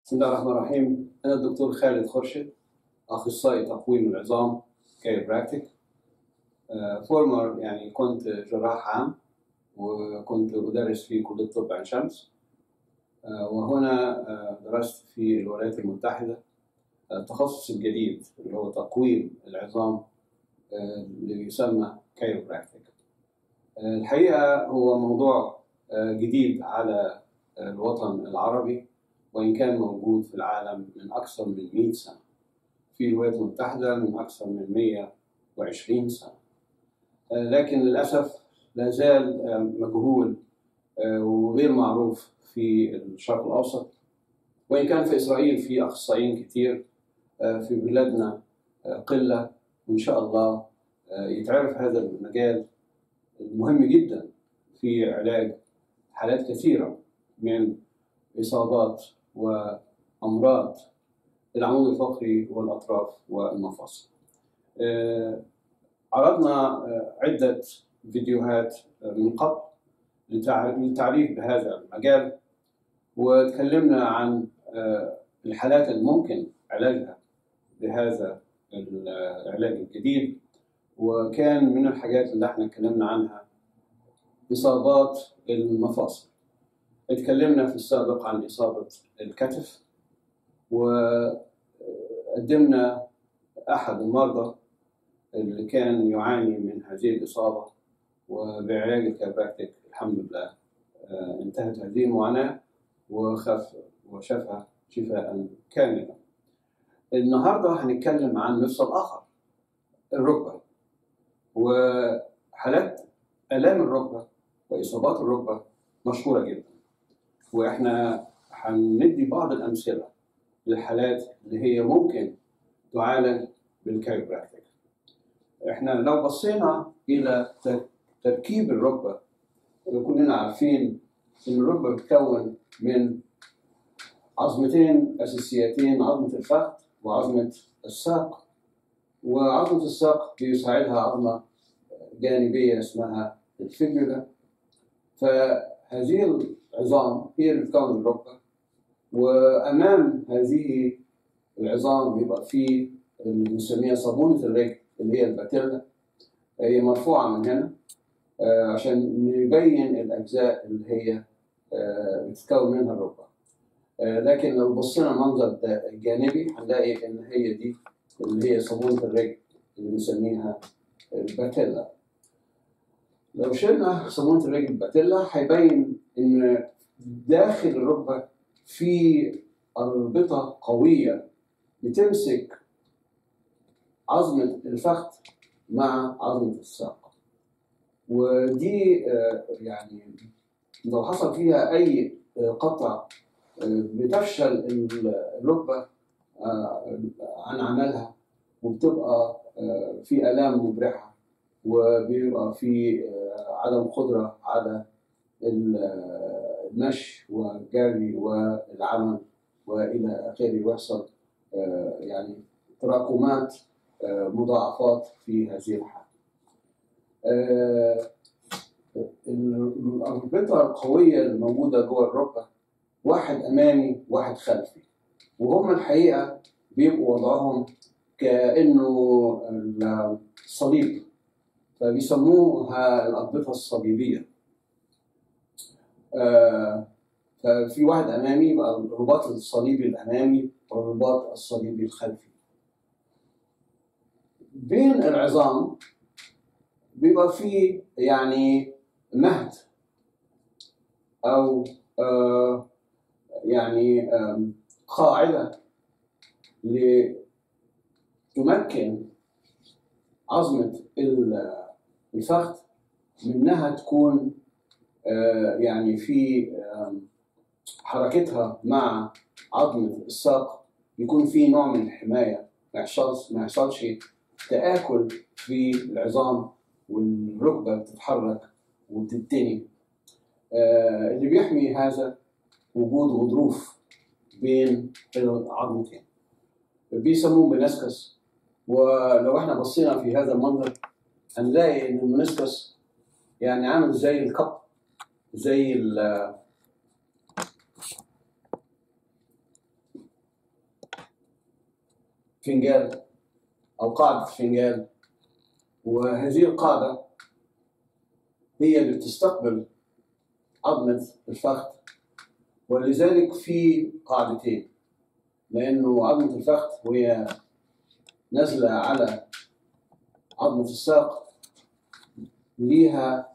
بسم الله الرحمن الرحيم أنا الدكتور خالد خرشد أخصائي تقويم العظام كايبراكتيك فورمر يعني كنت جراح عام وكنت أدرس في كلية طب عين شمس آه، وهنا آه، درست في الولايات المتحدة التخصص الجديد اللي هو تقويم العظام آه، اللي يسمى كايروبراكتيك الحقيقة هو موضوع آه، جديد على الوطن العربي وإن كان موجود في العالم من أكثر من 100 سنة في الولايات المتحدة من أكثر من 120 سنة آه، لكن للأسف لا زال آه، مجهول آه، وغير معروف في الشرق الأوسط وإن كان في إسرائيل في أخصائيين كتير آه، في بلادنا آه، قلة وإن شاء الله آه، يتعرف هذا المجال المهم جدا في علاج حالات كثيرة من إصابات وأمراض العمود الفقري والأطراف والمفاصل. آه، عرضنا آه، عدة فيديوهات آه، من قبل لتع- للتعريف بهذا المجال وتكلمنا عن آه، الحالات الممكن علاجها بهذا العلاج الجديد وكان من الحاجات اللي احنا اتكلمنا عنها إصابات المفاصل اتكلمنا في السابق عن إصابة الكتف وقدمنا أحد المرضى اللي كان يعاني من هذه الإصابة وبعلاج الكابراكتيك الحمد لله آه، انتهت هذه المعاناة وخف وشفى شفاء كاملا النهاردة هنتكلم عن مفصل آخر الركبة وحالات آلام الركبة وإصابات الركبة مشهورة جدا وإحنا هندي بعض الأمثلة للحالات اللي هي ممكن تعالج بالكايروبراكتيك إحنا لو بصينا إلى ت- تركيب الركبة كلنا عارفين إن الركبة بتتكون من عظمتين أساسيتين عظمة الفخذ وعظمة الساق وعظمة الساق بيساعدها عظمة جانبية اسمها الفيبولا فهذه العظام هي اللي بتكون الركبة وأمام هذه العظام بيبقى فيه اللي بنسميها صابونة الرجل اللي هي الباتيلا هي مرفوعة من هنا آه، عشان نبين الأجزاء اللي هي آه، بتتكون منها الركبة آه، لكن لو بصينا المنظر ده الجانبي هنلاقي إن هي دي اللي هي صابونة الرجل اللي بنسميها الباتيلا لو شلنا صابونة الرجل الباتيلا هيبين إن داخل الركبة في أربطة قوية بتمسك عظمة الفخذ مع عظمة الساق ودي آه، يعني لو حصل فيها أي آه، قطع آه، بتفشل ال- الركبة آه، عن عملها وبتبقى آه، في آلام مبرحة وبيبقى في آه، عدم قدرة على ال- المشي والجري والعمل والى اخره ويحصل آه، يعني تراكمات آه، مضاعفات في هذه الحاله. آه، الاربطه القويه الموجوده جوه الركبه واحد امامي واحد خلفي وهم الحقيقه بيبقوا وضعهم كانه الصليب فبيسموها الاربطه الصليبيه. آه، ففي واحد امامي يبقى الرباط الصليبي الامامي والرباط الصليبي الخلفي بين العظام بيبقى في يعني مهد او آه يعني آم، قاعده لتمكن عظمه ال- الفخذ منها تكون آه، يعني في آم، حركتها مع عظمة الساق يكون في نوع من الحماية ما يحصلش ما يحصلش تآكل في العظام والركبة بتتحرك وبتتني آه، اللي بيحمي هذا وجود غضروف بين العظمتين بيسموه منسكس ولو احنا بصينا في هذا المنظر هنلاقي ان المنسكس يعني عامل زي الكب زي ال فنجان أو قاعدة فنجان وهذه القاعدة هي اللي بتستقبل عظمة الفخذ ولذلك في قاعدتين لأنه عظمة الفخذ وهي نازلة على عظمة الساق ليها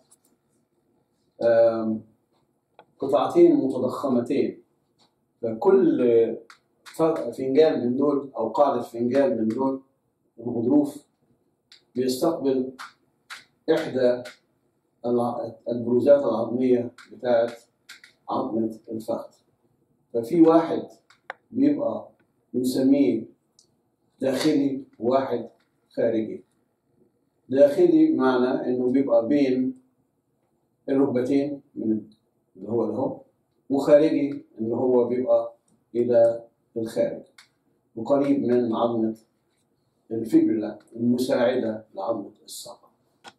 آم، قطعتين متضخمتين فكل ف- فنجان من دول أو قاعدة فنجان من دول الغضروف بيستقبل إحدى الع- البروزات العظمية بتاعت عظمة الفخذ ففي واحد بيبقى بنسميه داخلي وواحد خارجي داخلي معنى انه بيبقى بين الركبتين من اللي هو اللي هو وخارجي ان هو بيبقى الى الخارج وقريب من عظمة الفيبريلا المساعدة لعظمة الساق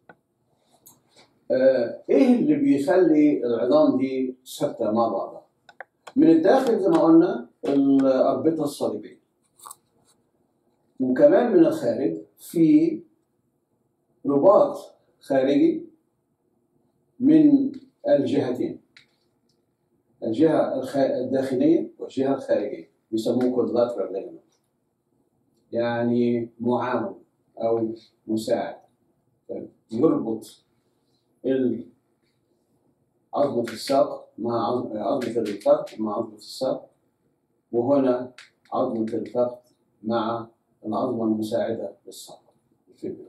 آه، ايه اللي بيخلي العظام دي ثابته مع بعضها؟ من الداخل زي ما قلنا الاربطه الصليبيه وكمان من الخارج في رباط خارجي من الجهتين الجهه الخ- الداخليه والجهه الخارجيه يسموه كودلاترال ليجمنت يعني معاون او مساعد يربط ال- عظمة الساق مع عظم- عظمة الفخذ مع عظمة الساق وهنا عظمة الفخذ مع العظمة المساعدة للساق الفيبرا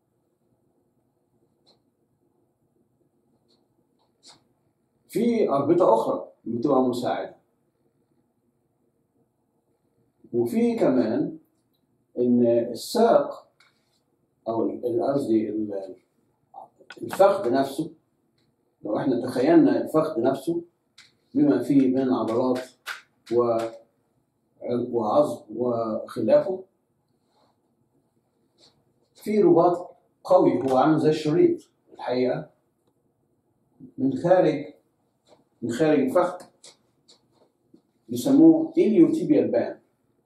في أربطة أخرى بتبقى مساعدة وفي كمان إن الساق أو ال- قصدي ال- الفخذ نفسه لو احنا تخيلنا الفخذ نفسه بما فيه من عضلات و وعظم وخلافه في رباط قوي هو عامل زي الشريط الحقيقه من خارج من خارج الفخذ بيسموه اليوتيبيال بان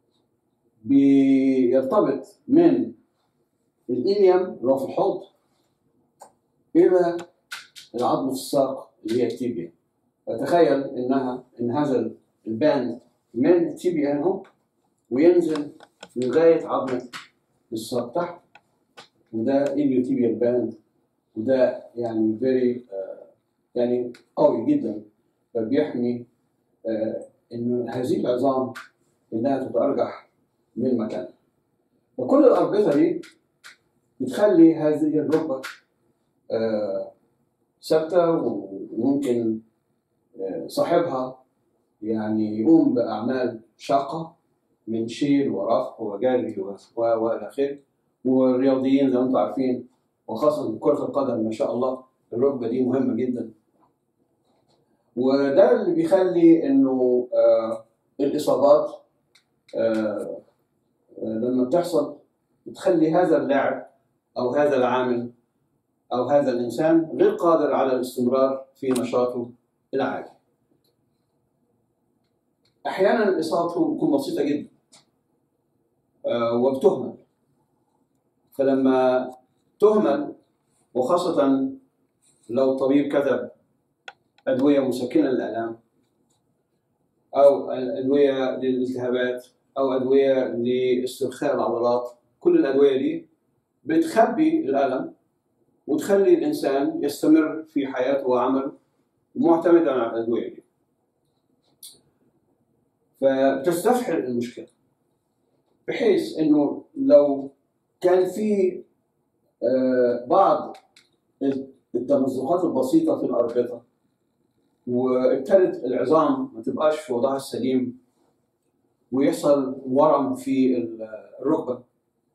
بيرتبط من الإليم اللي هو في الحوض إلى العظم الساق اللي هي التيبيا فتخيل انها ان هذا الباند من التيبيا هنا وينزل لغايه عظمه الساق تحت وده اليو تيبيا الباند وده يعني فيري يعني قوي جدا فبيحمي آه، ان هذه العظام انها تتارجح من مكانها وكل الاربطه دي بتخلي هذه الركبه آه، ثابته وممكن آه، صاحبها يعني يقوم باعمال شاقه من شيل ورفع وجري و- و- والى اخره والرياضيين زي ما انتم عارفين وخاصه كره القدم ما شاء الله الركبه دي مهمه جدا وده اللي بيخلي انه آه الاصابات آه آه، لما بتحصل بتخلي هذا اللاعب او هذا العامل او هذا الانسان غير قادر على الاستمرار في نشاطه العادي. احيانا الاصابه تكون بسيطه جدا آه، وبتهمل فلما تهمل وخاصه لو طبيب كتب ادويه مسكنه للالام او ادويه للالتهابات او ادويه لاسترخاء العضلات كل الادويه دي بتخبي الالم وتخلي الانسان يستمر في حياته وعمله معتمدا على الادويه دي فبتستفحل المشكله بحيث انه لو كان في آه، بعض التمزقات البسيطه في الاربطه وابتدت العظام ما تبقاش في وضعها السليم ويحصل ورم في الركبه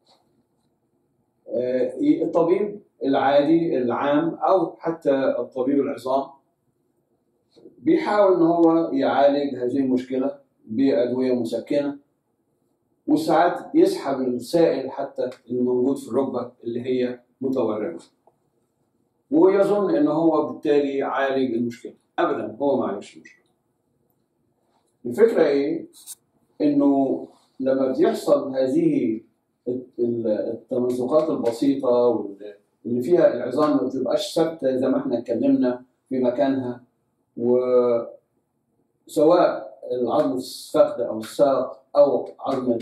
آه، الطبيب العادي العام او حتى الطبيب العظام بيحاول ان هو يعالج هذه المشكله بادويه مسكنه وساعات يسحب السائل حتى اللي موجود في الركبه اللي هي متورمه ويظن ان هو بالتالي عالج المشكله ابدا هو ما عالجش المشكله الفكره ايه انه لما بيحصل هذه التمزقات البسيطه واللي فيها العظام ما بتبقاش ثابته زي ما احنا اتكلمنا في مكانها وسواء العظم الفخذ او الساق او عظمه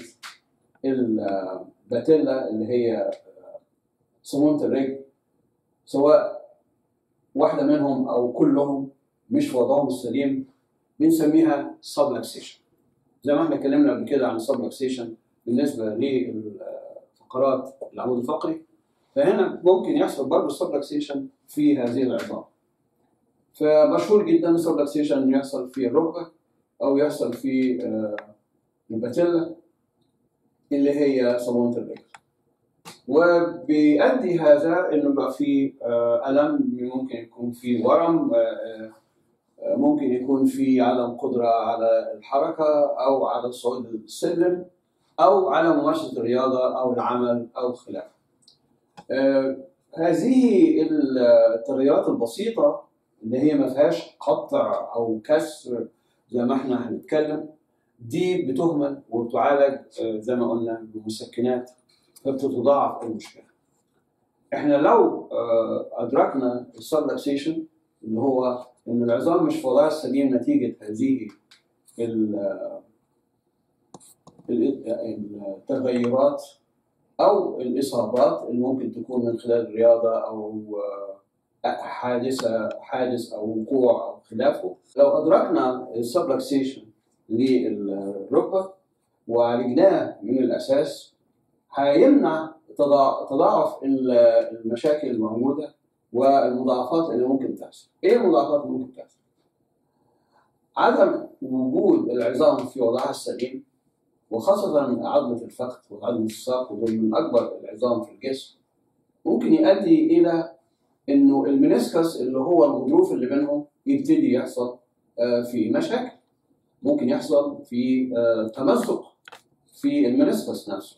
الباتيلا اللي هي صمونة الرجل سواء واحدة منهم أو كلهم مش في وضعهم السليم بنسميها سبلكسيشن زي ما احنا اتكلمنا قبل كده عن السبلكسيشن بالنسبة للفقرات العمود الفقري فهنا ممكن يحصل برضه السبلكسيشن في هذه العظام فمشهور جدا السبلكسيشن يحصل في الركبة أو يحصل في الباتيلا اللي هي صابونة الرجل وبيؤدي هذا انه يبقى في الم ممكن يكون في ورم ممكن يكون في عدم قدره على الحركه او على صعود السلم او على ممارسه الرياضه او العمل او خلافه. هذه التغيرات البسيطه اللي هي ما فيهاش قطع او كسر زي ما احنا هنتكلم دي بتهمل وبتعالج زي ما قلنا بمسكنات فبتتضاعف المشكله. احنا لو ادركنا السبلكسيشن اللي هو ان العظام مش في وضعها السليم نتيجه هذه التغيرات او الاصابات اللي ممكن تكون من خلال الرياضه او حادثه حادث او وقوع او خلافه لو ادركنا السبلكسيشن للركبه وعالجناه من الاساس هيمنع تضاعف المشاكل الموجوده والمضاعفات اللي ممكن تحصل. ايه المضاعفات اللي ممكن تحصل؟ عدم وجود العظام في وضعها السليم وخاصة عظمة الفخذ وعظمة الساق ودول من أكبر العظام في الجسم ممكن يؤدي إلى إنه المنسكس اللي هو الغضروف اللي بينهم يبتدي يحصل في مشاكل ممكن يحصل في تمزق في المنسكس نفسه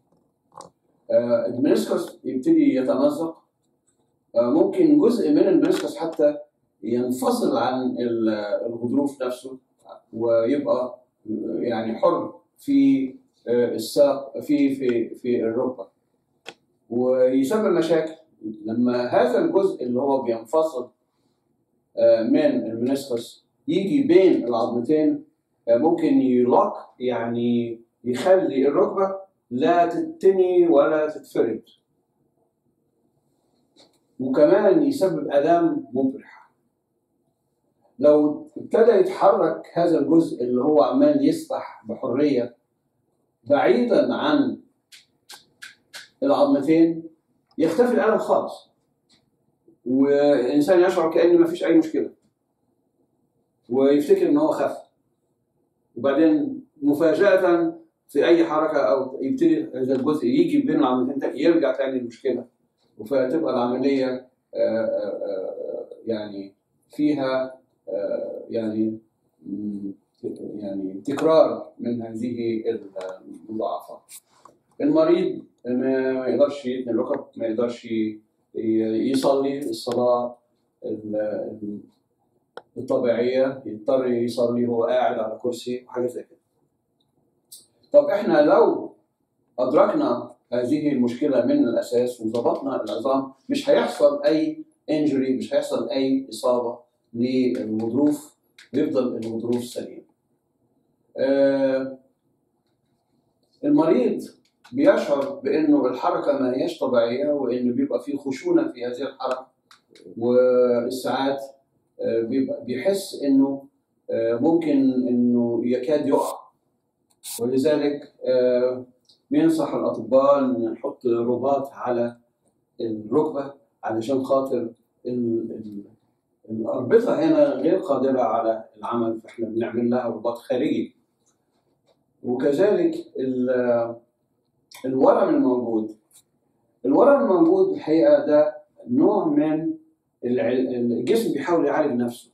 المنسكس يبتدي يتمزق ممكن جزء من المنسكس حتى ينفصل عن الغضروف نفسه ويبقى يعني حر في الساق في في في الركبه ويسبب مشاكل لما هذا الجزء اللي هو بينفصل من المنسكس يجي بين العظمتين ممكن يلوك يعني يخلي الركبه لا تتني ولا تتفرد وكمان يسبب آلام مبرحة لو ابتدى يتحرك هذا الجزء اللي هو عمال يسبح بحرية بعيدا عن العظمتين يختفي الألم خالص والإنسان يشعر كأن ما فيش أي مشكلة ويفتكر إن هو خف وبعدين مفاجأة في اي حركه او يبتدي هذا الجزء يجي بين العمليتين يرجع تاني المشكله فتبقى العمليه يعني فيها يعني يعني تكرار من هذه المضاعفات. المريض ما يقدرش يتني الركب ما يقدرش يصلي الصلاه الطبيعيه يضطر يصلي وهو قاعد على كرسي وحاجه زي كده. طب احنا لو ادركنا هذه المشكله من الاساس وظبطنا العظام مش هيحصل اي انجري مش هيحصل اي اصابه للغضروف ويفضل الغضروف سليم. آه المريض بيشعر بانه الحركه ما هياش طبيعيه وانه بيبقى فيه خشونه في هذه الحركه والساعات آه بيبقى بيحس انه آه ممكن انه يكاد يقع ولذلك بينصح الاطباء ان نحط رباط على الركبه علشان خاطر الاربطه هنا غير قادره على العمل فاحنا بنعمل لها رباط خارجي وكذلك الورم الموجود الورم الموجود الحقيقه ده نوع من الجسم بيحاول يعالج نفسه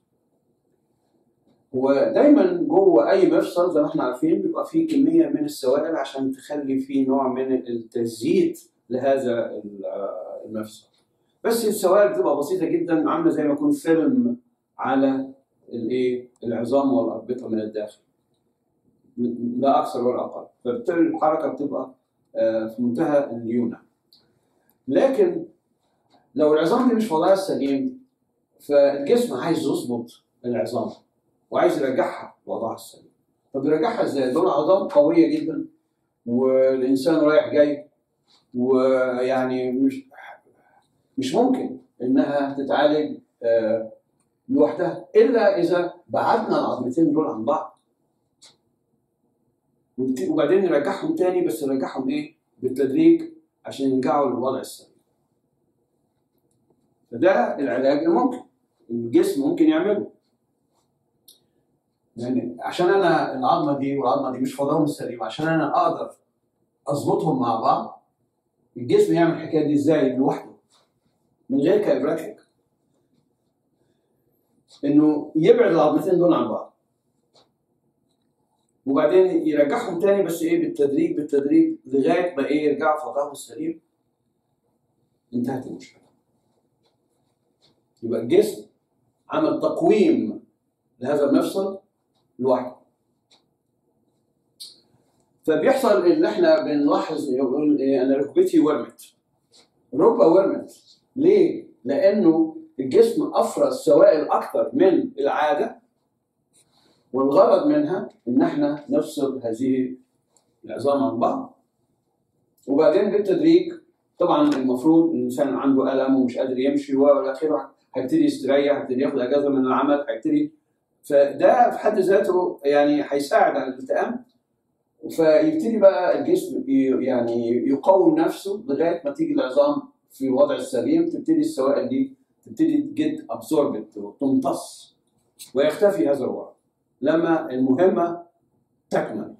هو دايما جوه اي مفصل زي ما احنا عارفين بيبقى فيه كميه من السوائل عشان تخلي فيه نوع من التزييت لهذا المفصل بس السوائل بتبقى بسيطه جدا عامله زي ما يكون فيلم على الايه العظام والاربطه من الداخل لا اكثر ولا اقل فبالتالي الحركه بتبقى آه، في منتهى الليونه لكن لو العظام دي مش في وضعها السليم فالجسم عايز يظبط العظام وعايز يرجعها لوضعها السليم طب يرجعها ازاي؟ دول عظام قويه جدا والانسان رايح جاي ويعني مش مش ممكن انها تتعالج آه، لوحدها الا اذا بعدنا العظمتين دول عن بعض وبت- وبعدين نرجعهم تاني بس نرجعهم ايه؟ بالتدريج عشان يرجعوا للوضع السليم. فده العلاج الممكن الجسم ممكن يعمله. يعني عشان انا العظمه دي والعظمه دي مش في وضعهم السليم عشان انا اقدر اظبطهم مع بعض الجسم يعمل الحكايه دي ازاي لوحده من غير كايبراتيك انه يبعد العظمتين دول عن بعض وبعدين يرجعهم تاني بس ايه بالتدريج بالتدريج لغايه ما ايه يرجعوا في وضعهم السليم انتهت المشكله يبقى الجسم عمل تقويم لهذا المفصل لوحده فبيحصل اللي احنا بنلاحظ يقول ايه انا ركبتي ورمت الركبه ورمت ليه؟ لانه الجسم افرز سوائل اكثر من العاده والغرض منها ان احنا نفصل هذه العظام عن بعض وبعدين بالتدريج طبعا المفروض الانسان عنده الم ومش قادر يمشي والى اخره هيبتدي يستريح هيبتدي ياخد اجازه من العمل هيبتدي فده في حد ذاته يعني هيساعد على الالتئام فيبتدي بقى الجسم ي- يعني يقوم نفسه لغايه ما تيجي العظام في الوضع السليم تبتدي السوائل دي تبتدي تجد ابسوربت وتمتص ويختفي هذا الوضع لما المهمه تكمل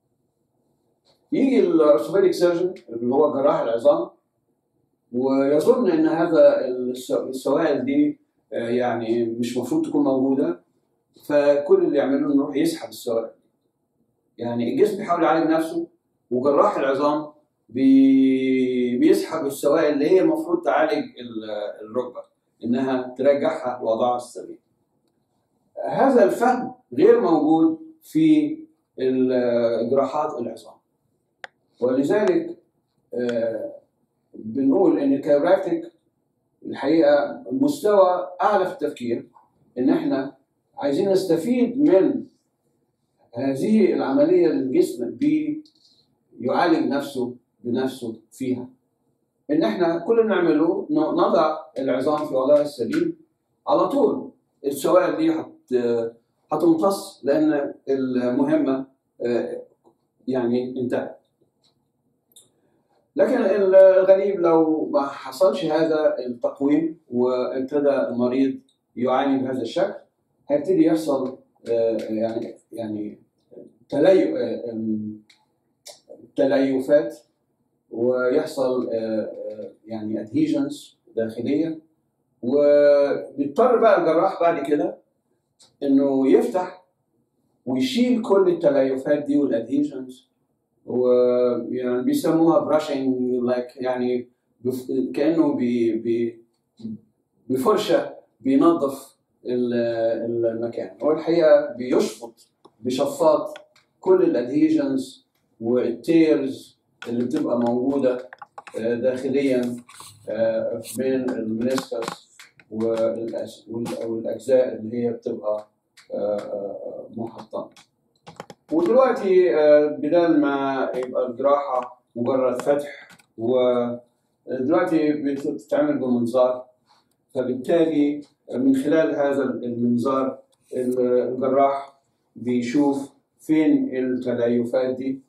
يجي الارثوبيديك سيرجن اللي هو جراح العظام ويظن ان هذا الس- السوائل دي آه، يعني مش المفروض تكون موجوده فكل اللي يعمله انه يروح يسحب السوائل يعني الجسم بيحاول يعالج نفسه وجراح العظام بي... بيسحب السوائل اللي هي المفروض تعالج ال- الركبه انها ترجعها لوضعها السليم. هذا الفهم غير موجود في ال- جراحات العظام. ولذلك آه، بنقول ان الكايروبراكتيك الحقيقه مستوى اعلى في التفكير ان احنا عايزين نستفيد من هذه العمليه للجسم بيعالج نفسه بنفسه فيها ان احنا كل اللي نعمله ن- نضع العظام في وضعها السليم على طول السوائل دي هت هتمتص لان المهمه آه، يعني انتهت لكن الغريب لو ما حصلش هذا التقويم وابتدى المريض يعاني بهذا الشكل هيبتدي يحصل آه، يعني يعني تلي آه، آم، تليفات ويحصل آه، آه، يعني ادهيجنز داخليه وبيضطر بقى الجراح بعد كده انه يفتح ويشيل كل التليفات دي والادهيجنز ويعني بيسموها براشنج لايك يعني بف- كانه بي بي بفرشه بينظف ال- المكان هو الحقيقه بيشفط بشفاط كل الادهيجنز والتيرز اللي بتبقى موجوده آه، داخليا آه، من المنسكس والأس- وال- والاجزاء اللي هي بتبقى آه، آه، محطمه ودلوقتي آه، بدل ما يبقى الجراحه مجرد فتح ودلوقتي بتتعمل بمنظار فبالتالي من خلال هذا المنظار الجراح بيشوف فين التليفات دي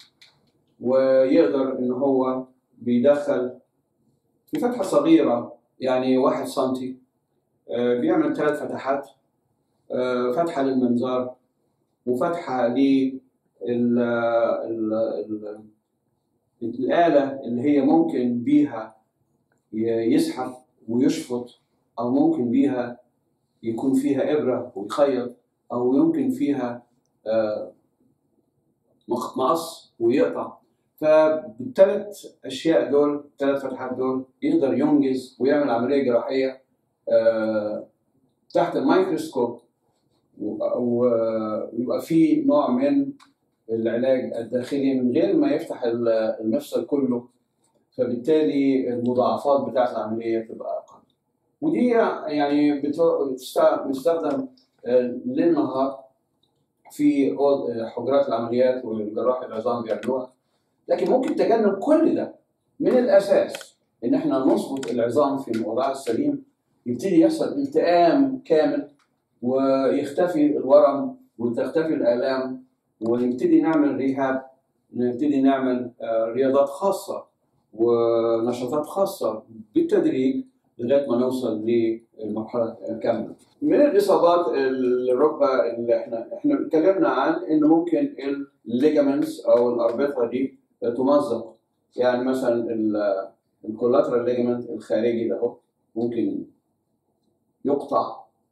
ويقدر ان هو بيدخل في فتحه صغيره يعني واحد سنتي آه، بيعمل ثلاث فتحات آه، فتحه للمنظار وفتحه لل ال- ال- الآلة اللي هي ممكن بيها ي- يسحب ويشفط أو ممكن بيها يكون فيها إبرة ويخيط أو يمكن فيها آه، مخ- مقص ويقطع فبالثلاث أشياء دول الثلاث فتحات دول يقدر ينجز ويعمل عملية جراحية آه، تحت الميكروسكوب و- و- ويبقى في نوع من العلاج الداخلي من غير ما يفتح ال- المفصل كله فبالتالي المضاعفات بتاعت العمليه تبقى اقل ودي يعني بتو- بتست- بتستخدم آه، ليل نهار في أوض- آه، حجرات العمليات والجراح العظام بيعملوها لكن ممكن تجنب كل ده من الاساس ان احنا نظبط العظام في موضعها السليم يبتدي يحصل التئام كامل ويختفي الورم وتختفي الالام ونبتدي نعمل ريهاب نبتدي نعمل آه، رياضات خاصه ونشاطات خاصه بالتدريج لغايه ما نوصل للمرحله الكامله. من الاصابات الركبه اللي احنا احنا اتكلمنا عن ان ممكن الليجامنتس او الاربطه دي تمزق يعني مثلا الكولاترال ليجمنت الخارجي ده هو ممكن يقطع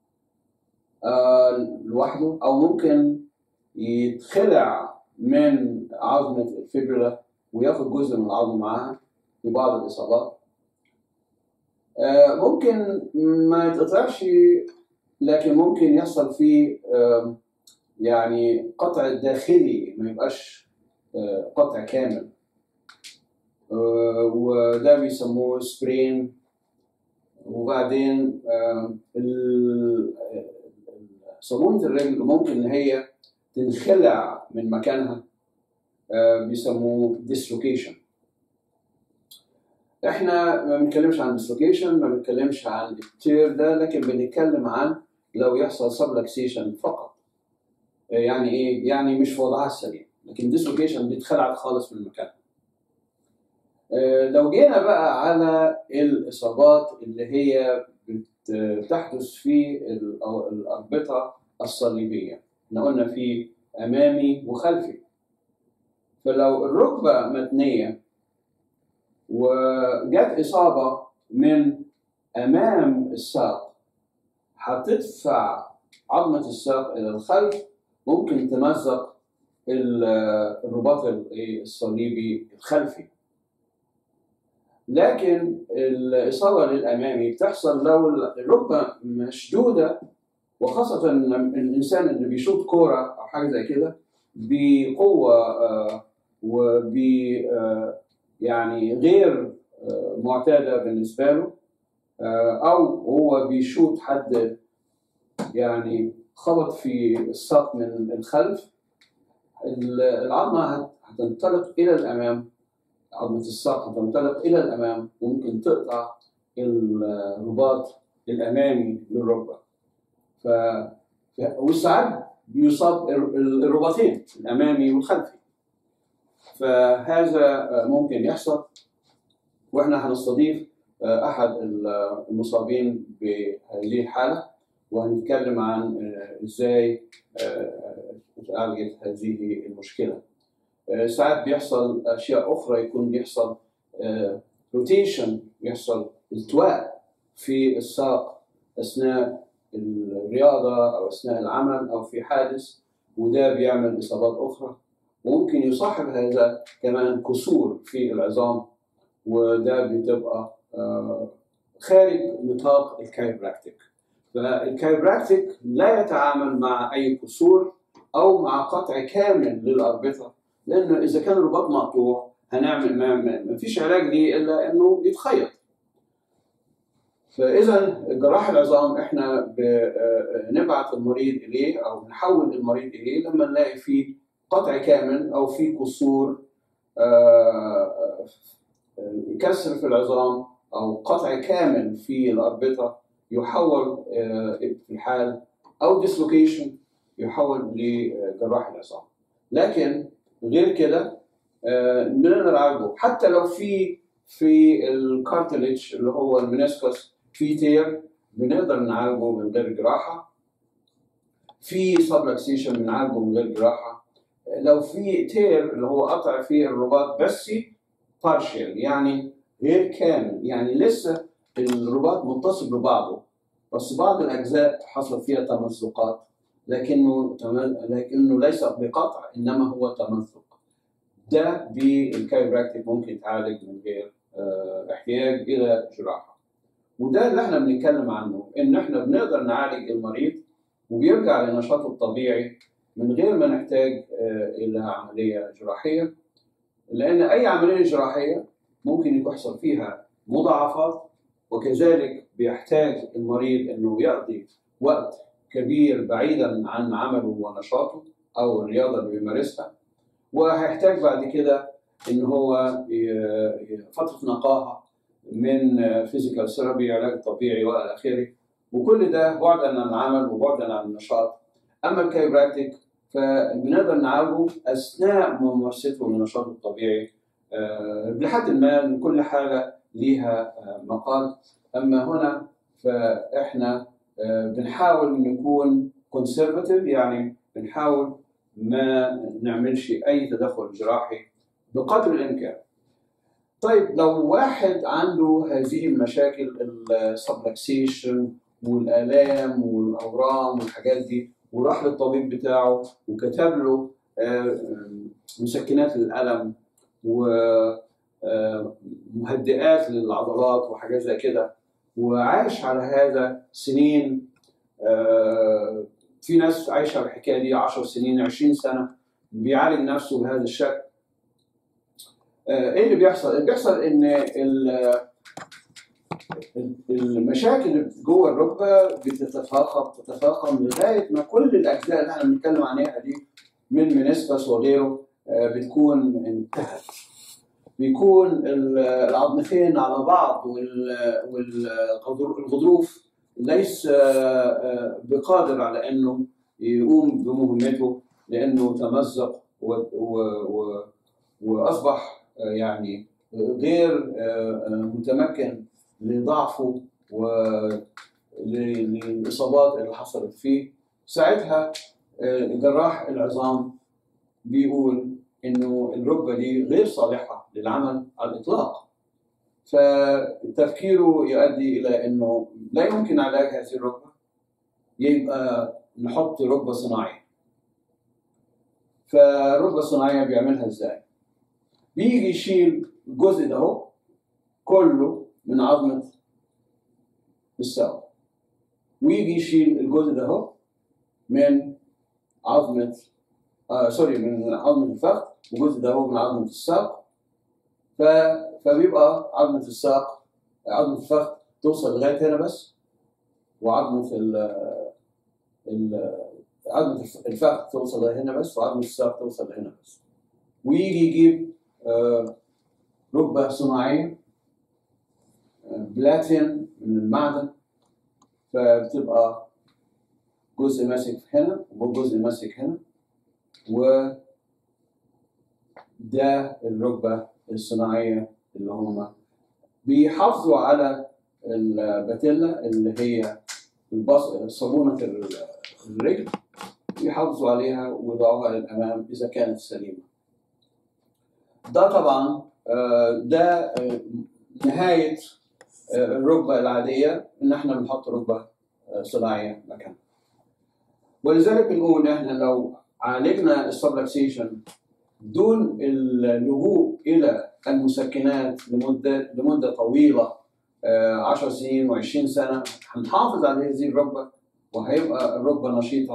آه، لوحده او ممكن يتخلع من عظمه الفيبريلا وياخد جزء من العظم معاها في بعض الاصابات آه، ممكن ما يتقطعش لكن ممكن يحصل فيه آم، يعني قطع داخلي ما يبقاش آه، قطع كامل آه، وده بيسموه سبرين وبعدين آم، ال- صابونة الرجل ممكن إن هي تنخلع من مكانها آه، بيسموه ديسلوكيشن احنا ما بنتكلمش عن ديسلوكيشن ما بنتكلمش عن التير ده لكن بنتكلم عن لو يحصل سبلكسيشن فقط آه، يعني ايه يعني مش في وضعها السليم لكن ديسلوكيشن دي اتخلعت خالص من مكانها آه، لو جينا بقى على الاصابات اللي هي بت- بتحدث في ال- أو الاربطه الصليبيه احنا قلنا في امامي وخلفي فلو الركبه متنيه وجت اصابه من امام الساق هتدفع عظمه الساق الى الخلف ممكن تمزق ال- الرباط ال- الصليبي الخلفي لكن الإصابة للأمامي بتحصل لو الركبة مشدودة وخاصة الإنسان اللي بيشوط كورة أو حاجة زي كده بقوة آه، وب آه، يعني غير آه، معتادة بالنسبة له آه، أو هو بيشوط حد يعني خبط في الساق من الخلف العظمة هت- هتنطلق إلى الأمام عظمة الساق هتنطلق إلى الأمام وممكن تقطع الرباط الأمامي للركبة. ف... ف- وساعات بيصاب ال- الرباطين الأمامي والخلفي. فهذا ممكن يحصل واحنا هنستضيف أحد المصابين بهذه الحالة وهنتكلم عن إزاي عالجت هذه المشكلة. آه، ساعات بيحصل اشياء اخرى يكون بيحصل روتيشن يحصل التواء في الساق اثناء الرياضه او اثناء العمل او في حادث وده بيعمل اصابات اخرى وممكن يصاحب هذا كمان كسور في العظام وده بتبقى آه، خارج نطاق الكايبراكتيك فالكايبراكتيك لا يتعامل مع اي كسور او مع قطع كامل للاربطه لانه اذا كان الرباط مقطوع هنعمل ما, ما ما فيش علاج ليه الا انه يتخيط فاذا جراح العظام احنا ب- آه، نبعت المريض اليه او نحول المريض اليه لما نلاقي فيه قطع كامل او فيه كسور آه، آه، كسر في العظام او قطع كامل في الاربطه يحول آه، في الحال او ديسلوكيشن يحول لجراح العظام لكن غير كده آه، بنقدر نعالجه حتى لو في في الكارتليج اللي هو المنسكس في تير بنقدر نعالجه من غير جراحه في سبلكسيشن بنعالجه من غير جراحه لو في تير اللي هو قطع في الرباط بس بارشل يعني غير كامل يعني لسه الرباط متصل ببعضه بس بعض الاجزاء حصل فيها تمزقات لكنه تم- لكنه ليس بقطع انما هو تمزق ده بالكايبراكتيك ممكن يتعالج من غير آه، احتياج الى جراحه وده اللي احنا بنتكلم عنه ان احنا بنقدر نعالج المريض وبيرجع لنشاطه الطبيعي من غير ما نحتاج آه، الى عمليه جراحيه لان اي عمليه جراحيه ممكن يحصل فيها مضاعفات وكذلك بيحتاج المريض انه يقضي وقت كبير بعيدا عن عمله ونشاطه او الرياضه اللي بيمارسها وهيحتاج بعد كده ان هو ي- ي- فتره نقاهه من فيزيكال ثيرابي علاج طبيعي والى اخره وكل ده بعدا عن العمل وبعدا عن النشاط اما الكايبراكتيك فبنقدر نعالجه اثناء ممارسته للنشاط الطبيعي آه، لحد ما كل حاله ليها آه، مقال اما هنا فاحنا آه، بنحاول نكون كونسرفاتيف يعني بنحاول ما نعملش اي تدخل جراحي بقدر الامكان. طيب لو واحد عنده هذه المشاكل السبلكسيشن والالام والاورام والحاجات دي وراح للطبيب بتاعه وكتب له آه، مسكنات للالم ومهدئات للعضلات وحاجات زي كده وعاش على هذا سنين آه، في ناس عايشه على الحكايه دي 10 سنين 20 سنه بيعالج نفسه بهذا الشكل آه، ايه اللي بيحصل؟ اللي بيحصل ان ال- المشاكل اللي جوه الركبه بتتفاقم تتفاقم لغايه ما كل الاجزاء اللي احنا بنتكلم عليها دي من منسبس وغيره آه، بتكون انتهت بيكون ال- العظمتين على بعض والغضروف ليس آه، آه، بقادر على انه يقوم بمهمته لانه تمزق و- و- و- واصبح آه، يعني غير آه، آه، متمكن لضعفه وللاصابات اللي حصلت فيه ساعتها آه، جراح العظام بيقول انه الركبه دي غير صالحه للعمل على الاطلاق فتفكيره يؤدي الى انه لا يمكن علاج هذه الركبه يبقى نحط ركبه صناعيه فالركبه الصناعيه بيعملها ازاي؟ بيجي يشيل الجزء ده اهو كله من عظمه الساق ويجي يشيل الجزء ده اهو من عظمه آه سوري من عظمه الفخذ والجزء ده هو من عظمه الساق ف... فبيبقى عظمه الساق عظمه الفخذ توصل لغايه هنا بس وعظمه ال ال عظمه الف- الفخذ توصل لهنا بس وعظمه الساق توصل لهنا بس ويجي يجيب آه، ركبه صناعيه آه، بلاتين من المعدن فبتبقى جزء ماسك هنا وجزء ماسك هنا و ده الركبة الصناعية اللي هم بيحافظوا على الباتيلا اللي هي البص... صابونة ال- الرجل يحافظوا عليها ويضعوها للأمام إذا كانت سليمة. ده طبعا آه، ده آه، نهاية آه، الركبة العادية إن إحنا بنحط ركبة آه، صناعية مكانها. ولذلك بنقول إحنا لو عالجنا السبلكسيشن دون اللجوء الى المسكنات لمده لمده طويله آه، 10 سنين و20 سنه هنحافظ على هذه الركبه وهيبقى الركبه نشيطه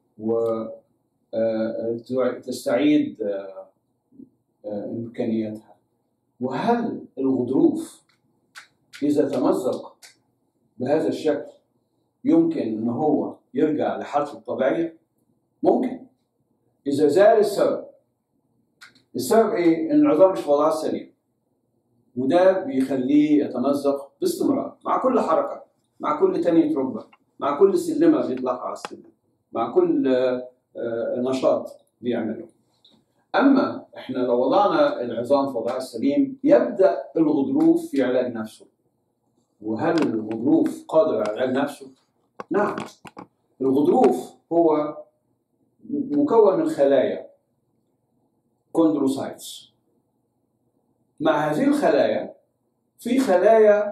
وتستعيد امكانياتها وهل الغضروف اذا تمزق بهذا الشكل يمكن ان هو يرجع لحالته الطبيعيه ممكن اذا زال السبب السبب ايه؟ ان العظام مش في وضعها السليم وده بيخليه يتمزق باستمرار مع كل حركه مع كل تانية ركبه مع كل سلمه بيطلعها على السلم مع كل آه، آه، نشاط بيعمله اما احنا لو وضعنا العظام في وضعها السليم يبدا الغضروف في علاج نفسه وهل الغضروف قادر على علاج نفسه؟ نعم الغضروف هو مكون من خلايا كوندروسايتس مع هذه الخلايا في خلايا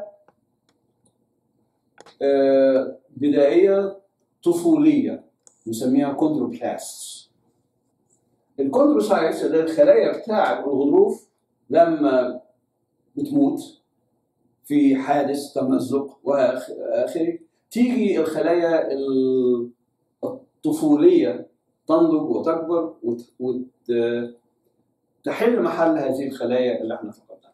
آه، بدائية طفولية نسميها كوندروبلاست الكوندروسايتس اللي هي الخلايا بتاع الغضروف لما بتموت في حادث تمزق واخره تيجي الخلايا الطفولية تنضج وتكبر وتحل محل هذه الخلايا اللي احنا فقدناها.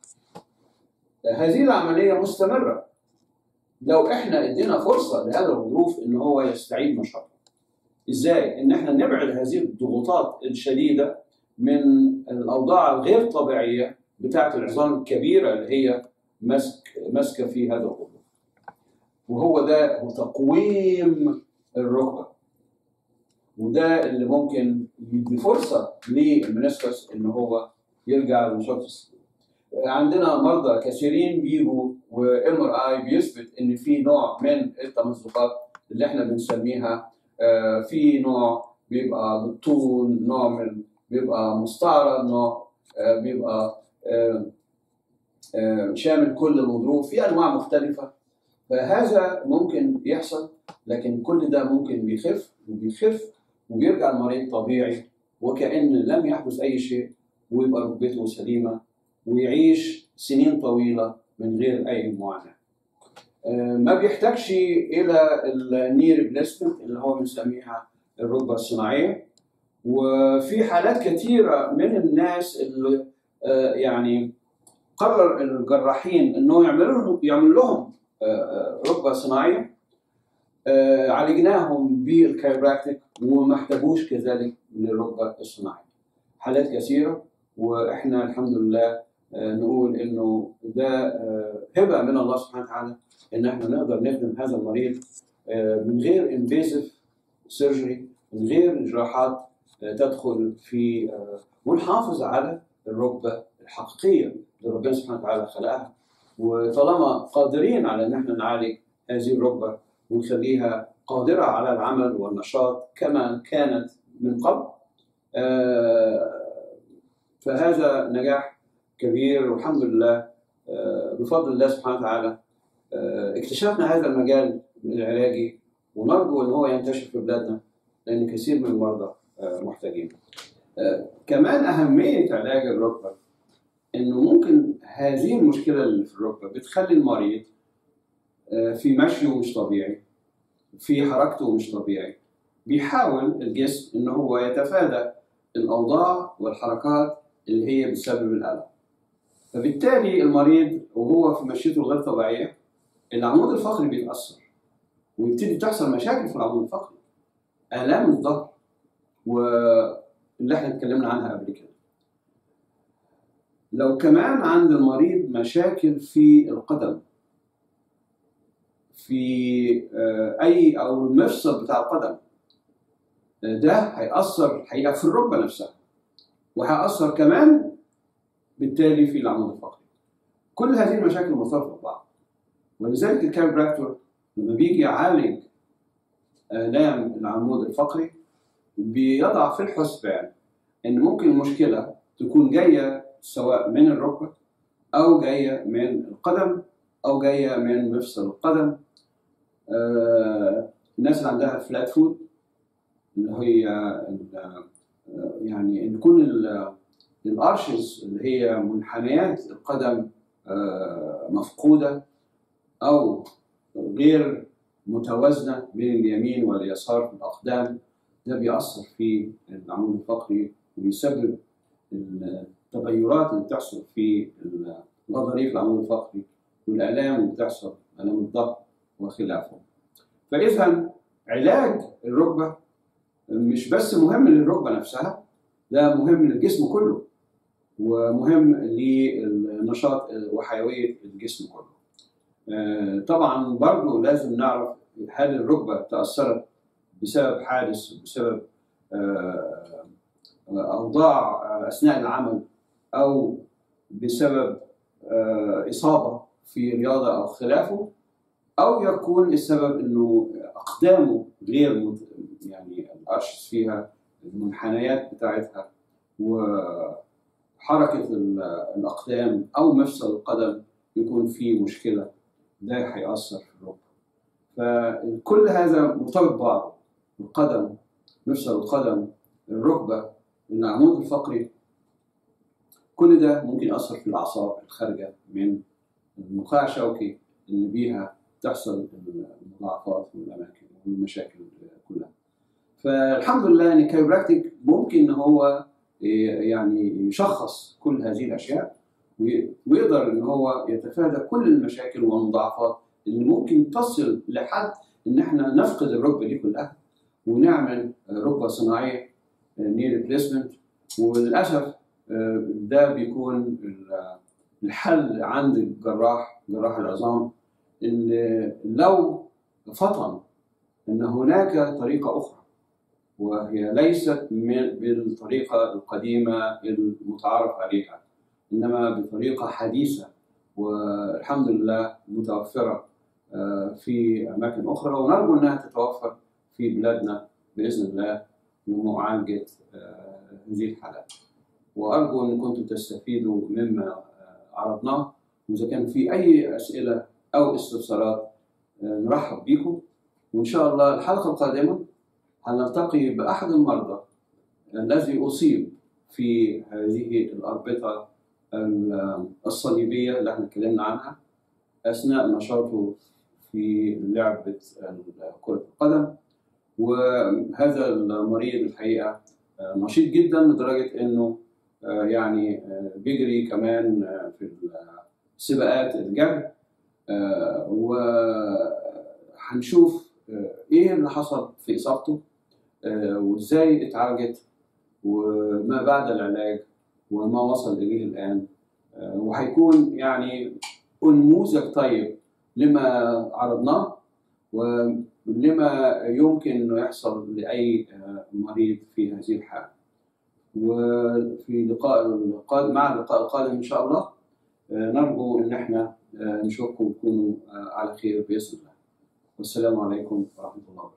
هذه العمليه مستمره لو احنا ادينا فرصه لهذا الغضروف ان هو يستعيد نشاطه. ازاي؟ ان احنا نبعد هذه الضغوطات الشديده من الاوضاع الغير طبيعيه بتاعه العظام الكبيره اللي هي ماسك ماسكه في هذا الغضروف. وهو ده هو تقويم الركبه. وده اللي ممكن يدي فرصه للمنسكس ان هو يرجع لنشاط السلوك. عندنا مرضى كثيرين بيجوا وام ار اي بيثبت ان في نوع من التمزقات اللي احنا بنسميها آه، في نوع بيبقى بالطول نوع من بيبقى مستعرض نوع آه، بيبقى آه، آه، شامل كل الغضروف في انواع مختلفه فهذا ممكن يحصل لكن كل ده ممكن بيخف وبيخف وبيرجع المريض طبيعي وكأن لم يحدث أي شيء ويبقى ركبته سليمة ويعيش سنين طويلة من غير أي معاناة. آه، ما بيحتاجش إلى الني ريبليسمنت اللي هو بنسميها الركبة الصناعية وفي حالات كثيرة من الناس اللي آه، يعني قرر الجراحين انه يعملوا لهم يعمل لهم آه، آه، ركبه صناعيه آه، عالجناهم بالكايروبراكتيك وما احتاجوش كذلك للركبه الصناعيه. حالات كثيره واحنا الحمد لله آه، نقول انه ده آه، هبه من الله سبحانه وتعالى ان احنا نقدر نخدم هذا المريض آه، من غير انفيزيف سيرجري من غير جراحات آه، تدخل في آه، ونحافظ على الركبه الحقيقيه اللي ربنا سبحانه وتعالى خلقها وطالما قادرين على ان احنا نعالج هذه الركبه ونخليها قادره على العمل والنشاط كما كانت من قبل آه، فهذا نجاح كبير والحمد لله آه، بفضل الله سبحانه وتعالى آه، اكتشفنا هذا المجال العلاجي ونرجو ان هو ينتشر في بلادنا لان كثير من المرضى آه، محتاجين. آه، كمان اهميه علاج الركبه انه ممكن هذه المشكله اللي في الركبه بتخلي المريض آه، في مشيه مش طبيعي في حركته مش طبيعي بيحاول الجسم ان هو يتفادى الاوضاع والحركات اللي هي بتسبب الالم فبالتالي المريض وهو في مشيته الغير طبيعيه العمود الفقري بيتاثر ويبتدي تحصل مشاكل في العمود الفقري الام الظهر واللي احنا اتكلمنا عنها قبل كده لو كمان عند المريض مشاكل في القدم في آه، اي او المفصل بتاع القدم آه، ده هيأثر الحقيقه في الركبه نفسها وهيأثر كمان بالتالي في العمود الفقري كل هذه المشاكل مرتبطه ببعض ولذلك الكايروبراكتور لما بيجي يعالج آلام العمود الفقري بيضع في الحسبان ان ممكن المشكله تكون جايه سواء من الركبه او جايه من القدم او جايه من مفصل القدم آه، الناس اللي عندها فلات فود اللي هي ال- آه، يعني ان يكون ال- الارشز اللي هي منحنيات القدم آه، مفقوده او غير متوازنه بين اليمين واليسار في الاقدام ده بيأثر في العمود الفقري وبيسبب التغيرات اللي بتحصل في الغضاريف العمود الفقري والآلام اللي بتحصل آلام الظهر وخلافه. فإذا علاج الركبة مش بس مهم للركبة نفسها ده مهم للجسم كله ومهم للنشاط وحيوية الجسم كله. آه، طبعا برضو لازم نعرف هل الركبة تأثرت بسبب حادث بسبب آه، أوضاع أثناء العمل أو بسبب آه، إصابة في رياضة أو خلافه أو يكون السبب إنه أقدامه غير مت- يعني الأرشس فيها المنحنيات بتاعتها وحركة ال- الأقدام أو مفصل القدم يكون فيه مشكلة ده هيأثر في الركبة فكل هذا مرتبط ببعضه القدم مفصل القدم الركبة العمود الفقري كل ده ممكن يأثر في الأعصاب الخارجة من النخاع الشوكي اللي بيها تحصل المضاعفات والأماكن والمشاكل كلها فالحمد لله ان الكايروبراكتيك ممكن ان هو يعني يشخص كل هذه الاشياء وي- ويقدر ان هو يتفادى كل المشاكل والمضاعفات اللي ممكن تصل لحد ان احنا نفقد الركبه دي كلها ونعمل ركبه صناعيه ني ريبليسمنت وللاسف آه، ده بيكون ال- الحل عند الجراح جراح العظام اللي لو فطن ان هناك طريقه اخرى وهي ليست من بالطريقه القديمه المتعارف عليها انما بطريقه حديثه والحمد لله متوفره آه، في اماكن اخرى ونرجو انها تتوفر في بلادنا باذن الله لمعالجه آه، هذه الحالات. وارجو ان كنتم تستفيدوا مما آه، عرضناه واذا كان في اي اسئله او استفسارات آه، نرحب بكم وان شاء الله الحلقه القادمه هنلتقي باحد المرضى الذي اصيب في هذه الاربطه ال- الصليبيه اللي احنا اتكلمنا عنها اثناء نشاطه في لعبه كره القدم وهذا المريض الحقيقه آه، نشيط جدا لدرجه انه آه، يعني آه، بيجري كمان آه، في سباقات الجري آه، وهنشوف آه، ايه اللي حصل في اصابته آه، وازاي اتعالجت وما بعد العلاج وما وصل اليه الان آه، وهيكون يعني نموذج طيب لما عرضناه ولما يمكن انه يحصل لاي آه، مريض في هذه الحاله. وفي لقاء القادم مع اللقاء القادم ان شاء الله آه، نرجو ان احنا آه، نشوفكم وتكونوا آه، على خير باذن الله. والسلام عليكم ورحمه الله وبركاته.